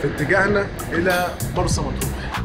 في اتجاهنا الى مرسى مطروح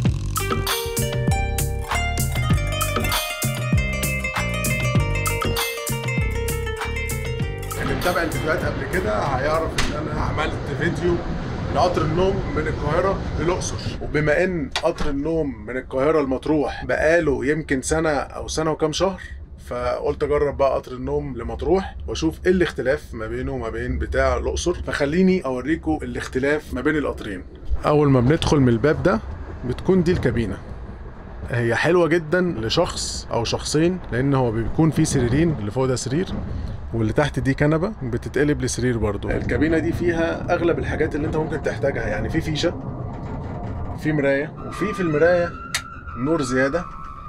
اللي متابع الفيديوهات قبل كده هيعرف ان انا عملت فيديو لقطر النوم من القاهرة للأقصر وبما إن قطر النوم من القاهرة لمطروح بقاله يمكن سنة أو سنة وكام شهر فقلت اجرب بقى قطر النوم لمطروح واشوف ايه الاختلاف ما بينه وما بين بتاع الاقصر فخليني اوريكم الاختلاف ما بين القطرين اول ما بندخل من الباب ده بتكون دي الكابينه هي حلوه جدا لشخص او شخصين لان هو بيكون فيه سريرين اللي فوق ده سرير واللي تحت دي كنبه بتتقلب لسرير برضو الكابينه دي فيها اغلب الحاجات اللي انت ممكن تحتاجها يعني في فيشه في مرايه وفي في المرايه نور زياده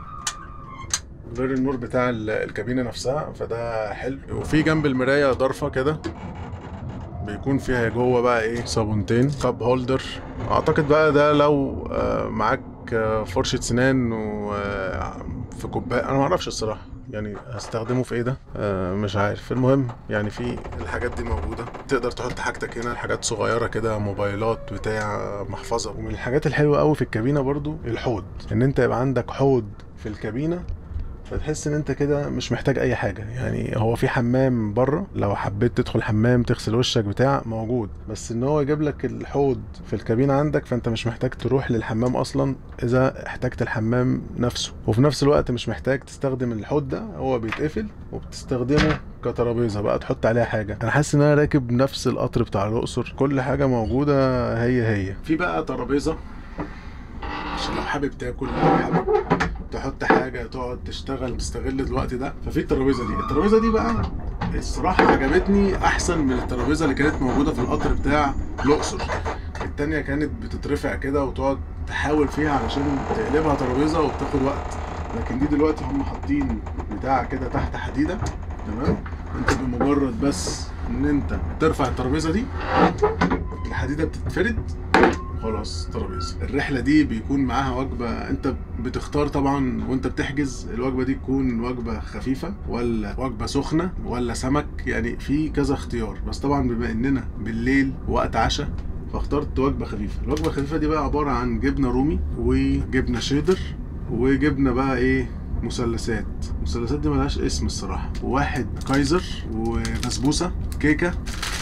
غير النور بتاع ال- الكابينه نفسها فده حلو وفي جنب المرايه ضرفه كده بيكون فيها جوه بقى ايه صابونتين كاب هولدر اعتقد بقى ده لو آه، معاك آه، فرشه سنان وفي كوبايه انا ما اعرفش الصراحه يعني هستخدمه في ايه ده آه مش عارف المهم يعني في الحاجات دي موجوده تقدر تحط حاجتك هنا حاجات صغيره كده موبايلات بتاع محفظه ومن الحاجات الحلوه قوي في الكابينه برضو الحوض ان انت يبقى عندك حوض في الكابينه فتحس ان انت كده مش محتاج اي حاجه يعني هو في حمام بره لو حبيت تدخل حمام تغسل وشك بتاع موجود بس ان هو يجيب لك الحوض في الكابينه عندك فانت مش محتاج تروح للحمام اصلا اذا احتجت الحمام نفسه وفي نفس الوقت مش محتاج تستخدم الحوض ده هو بيتقفل وبتستخدمه كترابيزه بقى تحط عليها حاجه انا حاسس ان انا راكب نفس القطر بتاع الاقصر كل حاجه موجوده هي هي في بقى ترابيزه عشان لو حابب تاكل لو حابب تحط حاجه تقعد تشتغل تستغل الوقت ده ففي الترابيزه دي الترابيزه دي بقى الصراحه عجبتني احسن من الترابيزه اللي كانت موجوده في القطر بتاع الاقصر التانية كانت بتترفع كده وتقعد تحاول فيها علشان تقلبها ترابيزه وبتاخد وقت لكن دي دلوقتي هم حاطين بتاع كده تحت حديده تمام انت بمجرد بس ان انت ترفع الترابيزه دي الحديده بتتفرد خلاص ترابيزه الرحله دي بيكون معاها وجبه انت بتختار طبعا وانت بتحجز الوجبه دي تكون وجبه خفيفه ولا وجبه سخنه ولا سمك يعني في كذا اختيار بس طبعا بما اننا بالليل وقت عشاء فاخترت وجبه خفيفه الوجبه الخفيفه دي بقى عباره عن جبنه رومي وجبنه شيدر وجبنه بقى ايه مثلثات المثلثات دي ملهاش اسم الصراحه وواحد كايزر وبسبوسه كيكه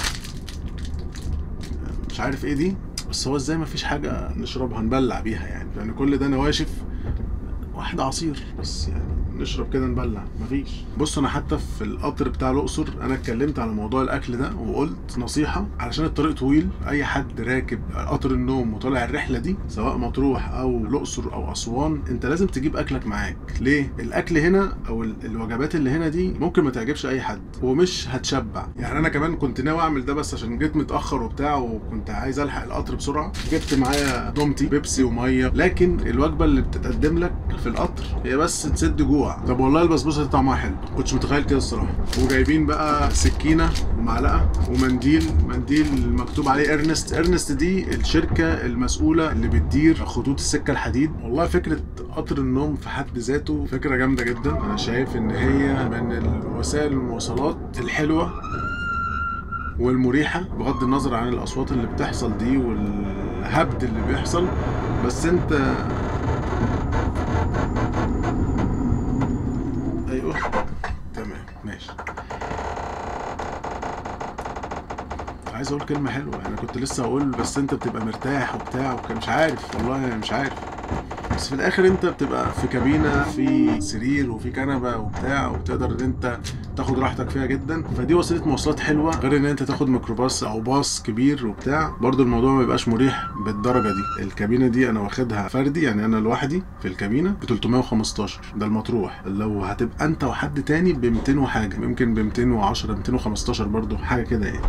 مش عارف ايه دي بس هو ازاي ما فيش حاجه نشربها نبلع بيها يعني يعني كل ده نواشف واحد عصير بس يعني نشرب كده نبلع مفيش بص انا حتى في القطر بتاع الاقصر انا اتكلمت على موضوع الاكل ده وقلت نصيحه علشان الطريق طويل اي حد راكب قطر النوم وطالع الرحله دي سواء مطروح او الاقصر او اسوان انت لازم تجيب اكلك معاك ليه الاكل هنا او ال- الوجبات اللي هنا دي ممكن ما تعجبش اي حد ومش هتشبع يعني انا كمان كنت ناوي اعمل ده بس عشان جيت متاخر وبتاع وكنت عايز الحق القطر بسرعه جبت معايا دومتي بيبسي وميه لكن الوجبه اللي بتتقدم لك في القطر هي بس تسد جوع طب والله البسبوسه دي طعمها حلو كنتش متخيل كده الصراحه وجايبين بقى سكينه ومعلقه ومنديل منديل مكتوب عليه ارنست ارنست دي الشركه المسؤوله اللي بتدير خطوط السكه الحديد والله فكره قطر النوم في حد ذاته فكره جامده جدا انا شايف ان هي من الوسائل المواصلات الحلوه والمريحة بغض النظر عن الأصوات اللي بتحصل دي والهبد اللي بيحصل بس أنت أيوه تمام ماشي عايز أقول كلمة حلوة أنا كنت لسه هقول بس أنت بتبقى مرتاح وبتاع وكان مش عارف والله أنا مش عارف بس في الاخر انت بتبقى في كابينه في سرير وفي كنبه وبتاع وبتقدر ان انت تاخد راحتك فيها جدا فدي وسيله مواصلات حلوه غير ان انت تاخد ميكروباص او باص كبير وبتاع برضو الموضوع ما بيبقاش مريح بالدرجه دي الكابينه دي انا واخدها فردي يعني انا لوحدي في الكابينه ب 315 ده المطروح لو هتبقى انت وحد تاني ب 200 وحاجه يمكن ب 210 215 برضو حاجه كده يعني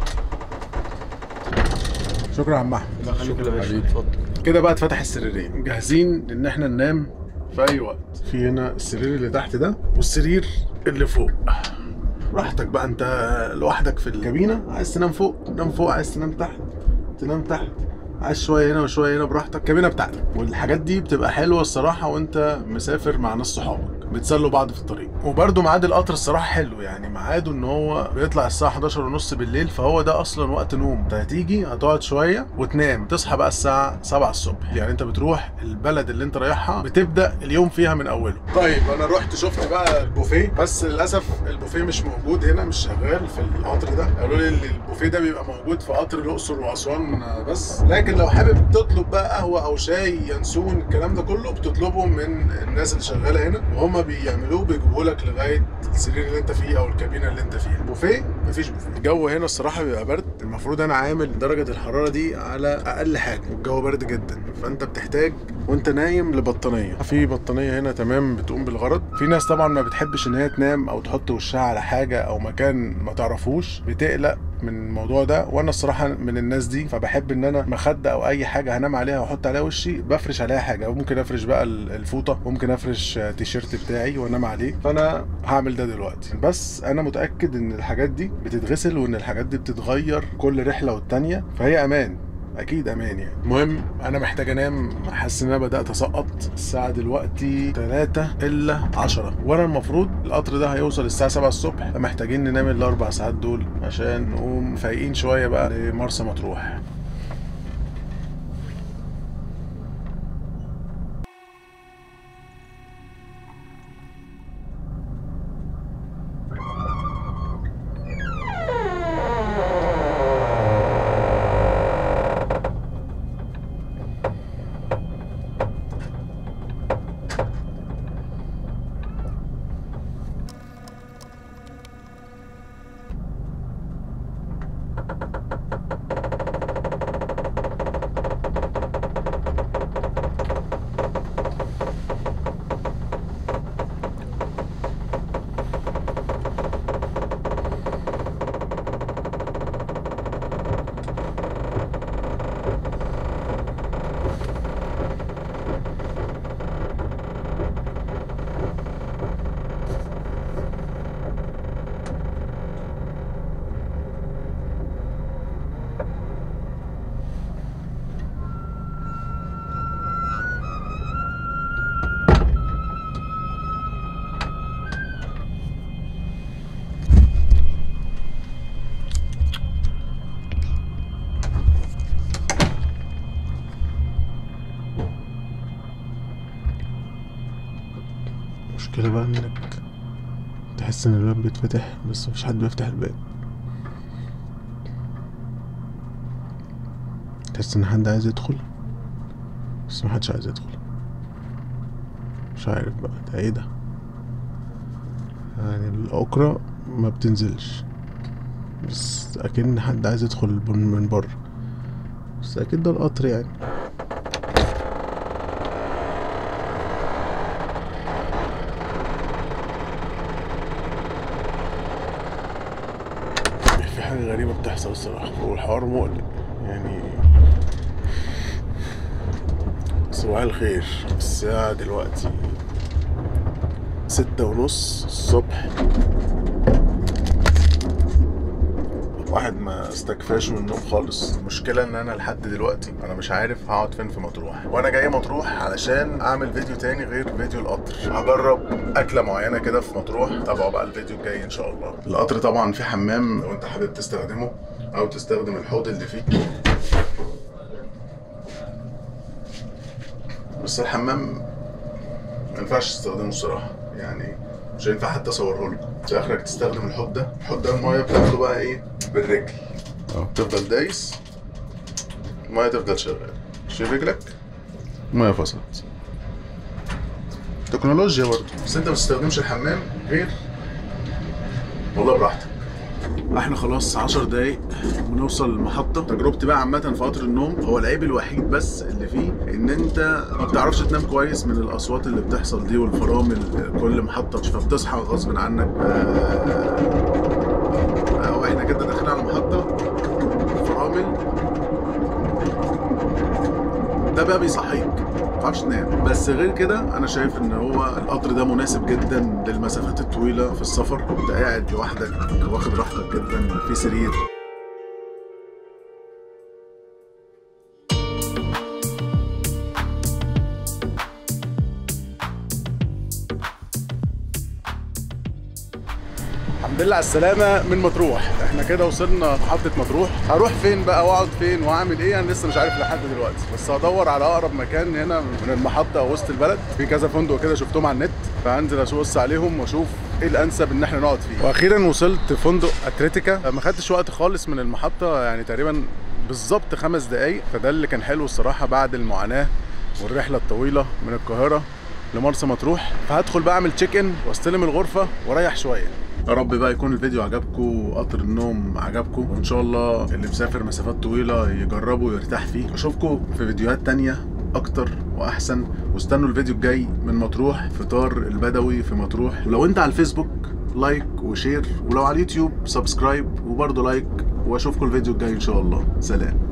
شكرا يا عم احمد شكرا يا باشا اتفضل كده بقى اتفتح السريرين جاهزين ان احنا ننام في اي وقت في هنا السرير اللي تحت ده والسرير اللي فوق براحتك بقى انت لوحدك في الكابينه عايز تنام فوق تنام فوق عايز تنام تحت تنام تحت عايز شويه هنا وشويه هنا براحتك الكابينه بتاعتك والحاجات دي بتبقى حلوه الصراحه وانت مسافر مع ناس صحابك بتسلوا بعض في الطريق وبرده ميعاد القطر الصراحه حلو يعني ميعاده ان هو بيطلع الساعه 11 ونص بالليل فهو ده اصلا وقت نوم انت هتيجي هتقعد شويه وتنام تصحى بقى الساعه 7 الصبح يعني انت بتروح البلد اللي انت رايحها بتبدا اليوم فيها من اوله طيب انا رحت شفت بقى البوفيه بس للاسف البوفيه مش موجود هنا مش شغال في القطر ده قالوا لي ان البوفيه ده بيبقى موجود في قطر الاقصر واسوان بس لكن لو حابب تطلب بقى قهوه او شاي ينسون الكلام ده كله بتطلبه من الناس اللي شغاله هنا وهم بيعملوه بيجيبوه لك لغايه السرير اللي انت فيه او الكابينه اللي انت فيها بوفيه مفيش بوفيه الجو هنا الصراحه بيبقى برد المفروض انا عامل درجه الحراره دي على اقل حاجه والجو برد جدا فانت بتحتاج وانت نايم لبطانيه في بطانيه هنا تمام بتقوم بالغرض في ناس طبعا ما بتحبش ان هي تنام او تحط وشها على حاجه او مكان ما تعرفوش بتقلق من الموضوع ده وانا الصراحه من الناس دي فبحب ان انا مخده او اي حاجه هنام عليها واحط عليها وشي بفرش عليها حاجه ممكن افرش بقى الفوطه ممكن افرش تيشيرت بتاعي وانام عليه فانا هعمل ده دلوقتي بس انا متاكد ان الحاجات دي بتتغسل وان الحاجات دي بتتغير كل رحله والتانيه فهي امان اكيد امان يعني المهم انا محتاج انام حاسس ان انا بدات اسقط الساعه دلوقتي 3 الا 10 وانا المفروض القطر ده هيوصل الساعه 7 الصبح فمحتاجين ننام الاربع ساعات دول عشان نقوم فايقين شويه بقى لمرسى مطروح المشكلة بقى انك تحس ان الباب بيتفتح بس مفيش حد بيفتح الباب تحس ان حد عايز يدخل بس محدش عايز يدخل مش عارف بقى ده ايه ده يعني الأكرة ما بتنزلش بس أكن حد عايز يدخل من بره بس أكيد ده القطر يعني في حاجة غريبة بتحصل الصراحة والحوار مقلق يعني صباح الخير الساعة دلوقتي ستة ونص الصبح واحد ما استكفاش من النوم خالص المشكلة ان انا لحد دلوقتي انا مش عارف هقعد فين في مطروح وانا جاي مطروح علشان اعمل فيديو تاني غير فيديو القطر هجرب اكلة معينة كده في مطروح تابعوا بقى الفيديو الجاي ان شاء الله القطر طبعا فيه حمام لو انت حابب تستخدمه او تستخدم الحوض اللي فيه بس الحمام ما ينفعش تستخدمه الصراحة يعني مش هينفع حتى اصوره لكم انت اخرك تستخدم الحوض ده الحوض ده المايه بتاخده بقى ايه بالرجل اه تفضل دايس المايه تفضل شغاله شيل رجلك المايه فصلت تكنولوجيا برضه بس انت ما تستخدمش الحمام غير والله براحتك احنا خلاص 10 دقايق ونوصل المحطة تجربتي بقى عامة في قطر النوم هو العيب الوحيد بس اللي فيه ان انت ما بتعرفش تنام كويس من الاصوات اللي بتحصل دي والفرامل كل محطة فبتصحى غصب عنك او احنا كده داخلين على محطة فرامل ده بقى بيصحيك متعرفش تنام بس غير كده انا شايف ان هو القطر ده مناسب جدا للمسافات الطويله في السفر انت قاعد لوحدك واخد راحتك جدا في سرير الحمد لله على السلامة من مطروح احنا كده وصلنا محطة مطروح هروح فين بقى واقعد فين واعمل ايه انا لسه مش عارف لحد دلوقتي بس هدور على اقرب مكان هنا من المحطة او وسط البلد في كذا فندق كده شفتهم على النت فهنزل ابص عليهم واشوف ايه الانسب ان احنا نقعد فيه واخيرا وصلت فندق اتلتيكا ما خدتش وقت خالص من المحطة يعني تقريبا بالظبط خمس دقايق فده اللي كان حلو الصراحة بعد المعاناة والرحلة الطويلة من القاهرة لمرسى مطروح فهدخل بقى اعمل تشيك ان واستلم الغرفة واريح شوية يا رب بقى يكون الفيديو عجبكم وقطر النوم عجبكم وان شاء الله اللي مسافر مسافات طويلة يجربه ويرتاح فيه اشوفكم في فيديوهات تانية اكتر واحسن واستنوا الفيديو الجاي من مطروح فطار البدوي في مطروح ولو انت على الفيسبوك لايك وشير ولو على اليوتيوب سبسكرايب وبرضه لايك واشوفكم الفيديو الجاي ان شاء الله سلام